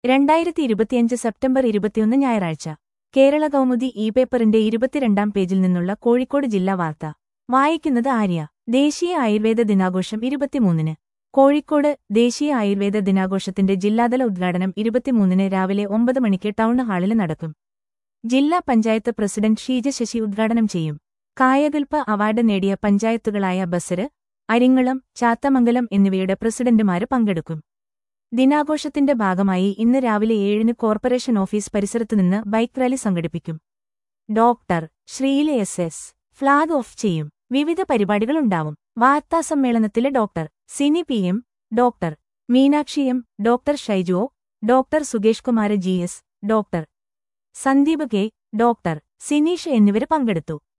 രണ്ടായിരത്തി ഇരുപത്തിയഞ്ച് സെപ്റ്റംബർ ഇരുപത്തിയൊന്ന് ഞായറാഴ്ച കേരള കൗമുദി ഇ പേപ്പറിന്റെ ഇരുപത്തിരണ്ടാം പേജിൽ നിന്നുള്ള കോഴിക്കോട് ജില്ലാ വാർത്ത വായിക്കുന്നത് ആര്യ ദേശീയ ആയുർവേദ ദിനാഘോഷം ഇരുപത്തിമൂന്നിന് കോഴിക്കോട് ദേശീയ ആയുർവേദ ദിനാഘോഷത്തിന്റെ ജില്ലാതല ഉദ്ഘാടനം ഇരുപത്തിമൂന്നിന് രാവിലെ ഒമ്പത് മണിക്ക് ടൗൺ ഹാളിൽ നടക്കും ജില്ലാ പഞ്ചായത്ത് പ്രസിഡന്റ് ഷീജ ശശി ഉദ്ഘാടനം ചെയ്യും കായകൽപ്പ അവാർഡ് നേടിയ പഞ്ചായത്തുകളായ ബസര് അരിങ്ങളം ചാത്തമംഗലം എന്നിവയുടെ പ്രസിഡന്റുമാര് പങ്കെടുക്കും ദിനാഘോഷത്തിന്റെ ഭാഗമായി ഇന്ന് രാവിലെ ഏഴിന് കോർപ്പറേഷൻ ഓഫീസ് പരിസരത്തുനിന്ന് ബൈക്ക് റാലി സംഘടിപ്പിക്കും doctor Sreela S S flag off ചെയ്യും വിവിധ പരിപാടികളുണ്ടാവും വാർത്താസമ്മേളനത്തിലെ doctor Sini P M doctor Meenakshi M doctor Shaiju O doctor Sukesh Kumara G S doctor Sandeep K doctor Sineesh എന്നിവർ പങ്കെടുത്തു